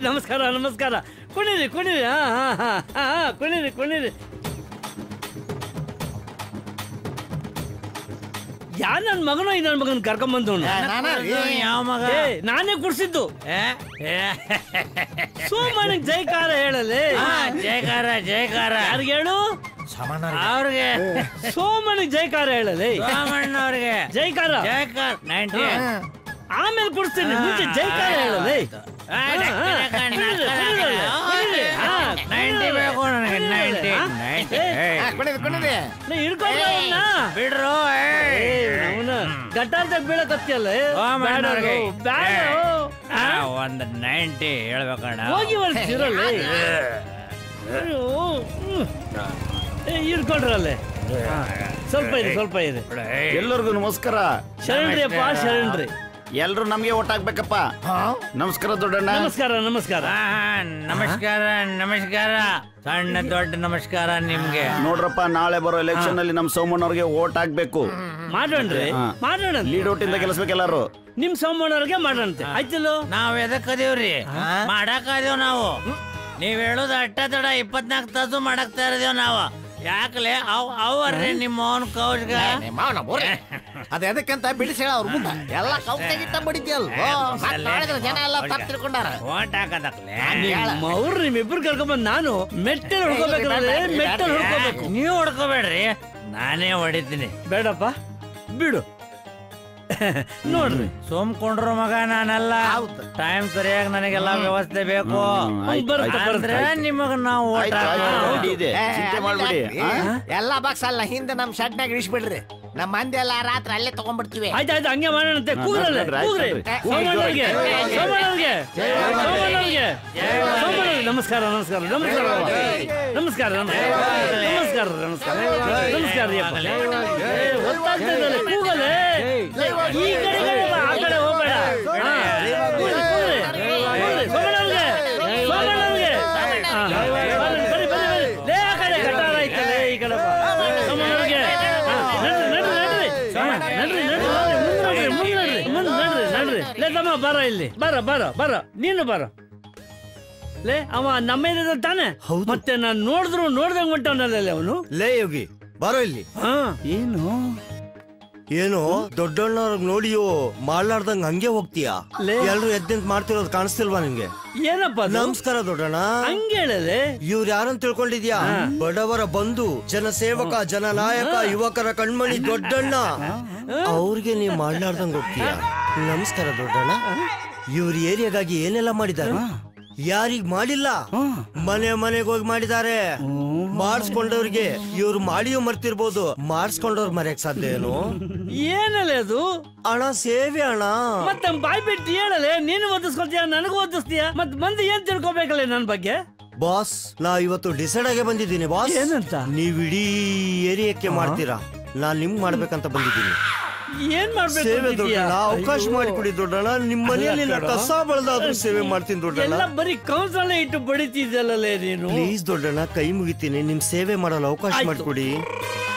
ನಮಸ್ಕಾರ ನಮಸ್ಕಾರ ಕುಣಿರಿ ಕುಣಿರಿ ಹಾ ಹಾ ಹಾ ಹಾ ಹಾ, ಕುಣಿರಿ ಕುಣಿರಿ ಯಾ ನನ್ ಮಗನೋ ಈ ನನ್ ಮಗನ್ ಕರ್ಕೊಂಬಂದವನು ಯಾವ ಮಗ ಏ ನಾನೇ ಕುಡ್ಸಿದ್ದು ಏ? ಏ? ಸೋಮನಿಗೆ ಜೈಕಾರ ಹೇಳಲೆ ಆ, ಜಯಕಾರ ಜಯಕಾರ ಯಾರಿಗೆ ಹೇಳು ಅವ್ರಿಗೆ ಸೋಮನಿಗೆ ಜೈಕಾರ ಹೇಳಲೆ ರಾಮಣ್ಣವ್ರಿಗೆ ಜೈಕಾರ ಜಯಕಾರ ನೈಂಟಿ ಆಮೇಲೆ ಕುಡಿಸ್ತೀನಿ ಮುಂಚೆ ಜೈಕಾರ ಹೇಳಲೆ ನೈಂಟಿ ಬೇಕು ನನಗೆ ನೈಂಟಿ ನೈಂಟಿ ಹಿಡ್ಕೊಂಡು ಬಿಡ್ರು ಏ. ಗಟ್ಟಾರ್ದಾಗ ಬೀಳಕತ್ತಿಯಲ್ಲ ರಾಮಣ್ಣವ್ರಿಗೆ ಬೇಡ ಆ, ಒಂದು ನೈಂಟಿ ಹೇಳ್ಬೇಕಣ್ಣ ಹೋಗಿ ಬರ್ತೀರಲ್ಲ ಹಿಡ್ಕೊಂಡ್ರಲ್ಲೇ ಸ್ವಲ್ಪ ಇದೆ ಸ್ವಲ್ಪ ಇದೆ ಎಲ್ಲರಿಗೂ ನಮಸ್ಕಾರ ಶರಣ್ರಿ ಅಪ್ಪ ಶರಣ್ರಿ ಎಲ್ರು ನಮ್ಗೆ ಓಟ್ ಹಾಕ್ಬೇಕಪ್ಪ ನಮಸ್ಕಾರ ದೊಡ್ಡಣ್ಣ ನಮಸ್ಕಾರ ನಮಸ್ಕಾರ ಆ, ನಮಸ್ಕಾರ ನಮಸ್ಕಾರ ಸಣ್ಣ ದೊಡ್ಡ ನಮಸ್ಕಾರ ನಿಮ್ಗೆ ನೋಡ್ರಪ್ಪ ನಾಳೆ ಬರೋ ಎಲೆಕ್ಷನ್ ಅಲ್ಲಿ ನಮ್ ಸೋಮಣ್ಣವ್ರಿಗೆ ಓಟ್ ಹಾಕ್ಬೇಕು ಮಾಡೋಣ್ರಿ ಹಾ. ಮಾಡೋಣ ಲೀಡ್ ಓಟಿಂದ ಗೆಲ್ಲಿಸ್ಬೇಕು ಎಲ್ಲಾರು ನಿಮ್ ಸೋಮಣ್ಣವ್ರಿಗೆ ಮಾಡೋಣಂತೆ ಆಯ್ತಲ್ಲೋ ನಾವ್ ಎದಕ್ ಅದೀವ್ರಿ ಮಾಡಕ್ ಅದೀವ್ ನಾವು ನೀವ್ ಹೇಳುದು ಅಟ್ಟ ತಡ ಇಪ್ಪತ್ನಾಲ್ಕು ತಾಸು ಮಾಡಕ್ತಾ ಇರದೇವ್ ನಾವು ಯಾಕಲೆ ಅವ್ ಅವರ್ರಿ ನಿಮ್ಮ ಅವನ್ ಕೌಜ್ಗ ಮಾವನ ಬೋರೆ ಅದ ಎದಕ್ಕಂತ ಬಿಡಿಸಿ ಹೇಳ ಅವ್ರ ಮುಂದ ಎಲ್ಲ ಕೌಂಟಾಗಿಟ್ಟ ಬಡಿದ್ಯಲ್ವೋ ಮತ್ತ್ ನೋಡಿದ್ರೆ ಜನ ಎಲ್ಲ ತಪ್ಪು ತಿಳ್ಕೊಂಡಾರ ಓಟ್ ಹಾಕದಕ್ಲೆ ನಿಮ್ಮ ಅವ್ರು ನಿಮ್ಮಿಬ್ರು ಕರ್ಕೊಂಬಂದ್ ನಾನು ಮೆಟ್ಟಲ್ ಹೊಡ್ಕೋಬೇಕಂದ್ರೆ ಮೆಟ್ಟಲ್ ಹೊಡ್ಕೋಬೇಕು ನೀವ್ ಹೊಡ್ಕೋಬೇಡ್ರಿ ನಾನೇ ಹೊಡಿತೀನಿ ಬೇಡಪ್ಪ ಬಿಡು ನೋಡ್ರಿ ಸೋಮ್ಕೊಂಡ್ರು ಮಗ ನಾನಲ್ಲ ಹೌದು. ಟೈಮ್ ಸರಿಯಾಗಿ ನನಗೆಲ್ಲ ವ್ಯವಸ್ಥೆ ಬೇಕು ಹ್ಮ್, ಆಯ್ತು, ಬರುತ್ತೆ, ಆಯ್ತು. ಬರುತ್ತೆ. ಅಂದ್ರೆ ನಿಮಗ ನಾವು ಓಟ್ ಆಯ್ತು, ಆಯ್ತು, ಹಾಕೋದು. ರೆಡಿ ಇದೆ ಏ, ಚಿಂತೆ ಅಲ್ಲಿ ಮಾಡ್ಬಿಡಿ ಹಾಕ್ರಿ. ಆ? ಎಲ್ಲಾ ಬಾಕ್ಸ್ ಅಲ್ಲ ಹಿಂದೆ ನಮ್ ಶೆಡ್ನಾಗ ಇಳಿಸ್ಬಿಡ್ರಿ ನಮ್ಮ ಮಂದಿ ಎಲ್ಲ ರಾತ್ರಿ ಅಲ್ಲೇ ತಗೊಂಡ್ಬಿಡ್ತೀವಿ ಆಯ್ತಾಯ್ತು ಹಂಗೆ ಮಾಡೋಣಂತೆ ಕೂಗ್ರಲ್ಲ ಆಯ್ತು, ಆಯ್ತು, ಕೂಗ್ರಿ ಆಯ್ತು. ಸೋಮಣ್ಣವ್ರಿಗೆ ಜೈ, ಜೈ, ಸೋಮಣ್ಣವ್ರಿಗೆ ಸೋಮಣ್ಣವ್ರಿಗೆ ಸೋಮಣ್ಣವ್ರಿಗೆ ನಮಸ್ಕಾರ ನಮಸ್ಕಾರ ನಮಸ್ಕಾರ ನಮಸ್ಕಾರ ನಮಸ್ಕಾರ ನಮಸ್ಕಾರ ನಮಸ್ಕಾರ ನಮಸ್ಕಾರ ರೀ ಅಪ್ಪ. ಏ, ಗೊತ್ತಾಗ್ತದಲ್ಲ ಕೂಗಲೆ ಈ ಕಡೆ ಈ ಕಡೆ ಬಾ, ಆ ಕಡೆ ಹೋಗ್ಬೇಡ ಹಾ, ಕೂಗ್ರಿ, ಕೂಗ್ರಿ. ಕೂಗ್ರಿ, ಸೋಮಣ್ಣವ್ರಿಗೆ ಸೋಮಣ್ಣವ್ರಿಗೆ ಹಾ, ಬರ್ರಿ, ಬರ್ರಿ, ಬರ್ರಿ. ಲೇ, ಆ ಕಡೆ ಗಟಾರ ಐತಲ್ಲ ಈ ಕಡೆ ಬಾ. ಸೋಮಣ್ಣವ್ರಿಗೆ ಹಾ, ನಡ್ರಿ ನಡ್ರಿ ನಡ್ರಿ ನಡ್ರಿ ನಡ್ರಿ ಮುಂದ್ ನಡ್ರಿ ಮುಂದ್ ನಡ್ರಿ ನಡ್ರಿ ಲೇ ತಮ್ಮ ಬರ ಇಲ್ಲಿ ಬರ ಬರ ಬರ ನೀನು ಬರ ಲೇ ಅವ ನಮ್ಮ ಏರಿಯಾದ ತಾನೆ ಮತ್ತೆ ನಾನ್ ನೋಡಿದ್ರು ನೋಡ್ದಂಗ್ ಹೊಂಟವನಲ್ಲ ಅವನು ಲೇ ಯೋಗಿ ಬಾರೋ ಇಲ್ಲಿ ಹಾ ಏನು ಏನು ದೊಡ್ಡಣ್ಣವ್ರಿಗೆ ನೋಡಿಯೋ ಮಾಡ್ಲಾರ್ದಂಗ್ ಹಂಗೆ ಹೋಗ್ತೀಯಾ ಲೇ. ಎಲ್ರು ಎದ್ದಿಂತ ಮಾಡ್ತಿರೋದು ಕಾಣಿಸ್ತಿಲ್ವಾ ನಿಂಗೆ ಏನಪ್ಪ ಅದು? ನಮಸ್ಕಾರ ದೊಡ್ಡಣ್ಣ ಹಂಗ್ ಹೇಳಲೆ ಇವ್ರು ಯಾರಂತ ತಿಳ್ಕೊಂಡಿದ್ಯಾ ಬಡವರ ಬಂಧು ಜನ ಸೇವಕ ಜನ ನಾಯಕ ಯುವಕರ ಕಣ್ಮಣಿ ದೊಡ್ಡಣ್ಣ ಅವ್ರಿಗೆ ನೀವ್ ಮಾಡ್ಲಾರ್ದಂಗ್ ಹೋಗ್ತೀಯ ನಮಸ್ಕಾರ ದೊಡ್ಡಣ್ಣ ಇವ್ರ ಏರಿಯಾಗಾಗಿ ಏನೆಲ್ಲ ಮಾಡಿದ್ದಾರೆ ಯಾರಿಗ್ ಮಾಡಿಲ್ಲ ಮನೆ ಮನೆಗೆ ಹೋಗಿ ಮಾಡಿದ್ದಾರೆ ಮಾಡಿಸ್ಕೊಂಡವ್ರಿಗೆ ಇವ್ರು ಮಾಡಿಯೂ ಮರ್ತಿರ್ಬೋದು ಮಾಡಿಸ್ಕೊಂಡವ್ರು ಮರ್ಯಕ್ ಸಾಧ್ಯ ಏನು ಏನಲ್ಲ ಅದು ಅಣ್ಣ ಸೇವೆ ಅಣ್ಣ ಮತ್ತೆ ಬಾಯ್ ಬಿಟ್ಟು ಹೇಳಲೆ ನೀನು ಓದಿಸ್ಕೊಳ್ತೀಯ ನನಗೂ ಓದಿಸ್ತೀಯ ಮತ್ ಮಂದಿ ಏನ್ ತಿಳ್ಕೊಬೇಕಲ್ಲ ನನ್ ಬಗ್ಗೆ ಬಾಸ್ ನಾ ಇವತ್ತು ಡಿಸೈಡ್ ಆಗೇ ಬಂದಿದ್ದೀನಿ ಬಾಸ್ ಏನಂತ? ನೀವ್ ಇಡೀ ಏರಿಯಾಕ್ಕೆ ಮಾಡ್ತೀರಾ ನಾನ್ ನಿಮ್ಗ್ ಮಾಡ್ಬೇಕಂತ ಬಂದಿದ್ದೀನಿ ಏನ್ ಮಾಡ್ಬೇಕು ಸೇವೆ ಅಂತಿದ್ಯಾ? ದೊಡ್ಡಣ್ಣ ಅವಕಾಶ ಮಾಡಿಕೊಡಿ ದೊಡ್ಡಣ್ಣ ನಿಮ್ ಮನೆಯಲ್ಲಿ ನಾ ಕಸ ಬೆಳೆದಾದ್ರೂ ಸೇವೆ ಮಾಡ್ತೀನಿ ದೊಡ್ಡಣ್ಣ ಎಲ್ಲ ಬರೀ ಕೌನ್ಸಲ್ಲೇ ಇಟ್ಟು ಬಡಿತಿದ್ದಲ್ಲೇ ನೀನು ಪ್ಲೀಸ್ ದೊಡ್ಡಣ್ಣ ಕೈ ಮುಗಿತೀನಿ ನಿಮ್ ಸೇವೆ ಮಾಡಲು ಅವಕಾಶ ಆಯ್ತು. ಮಾಡಿಕೊಡಿ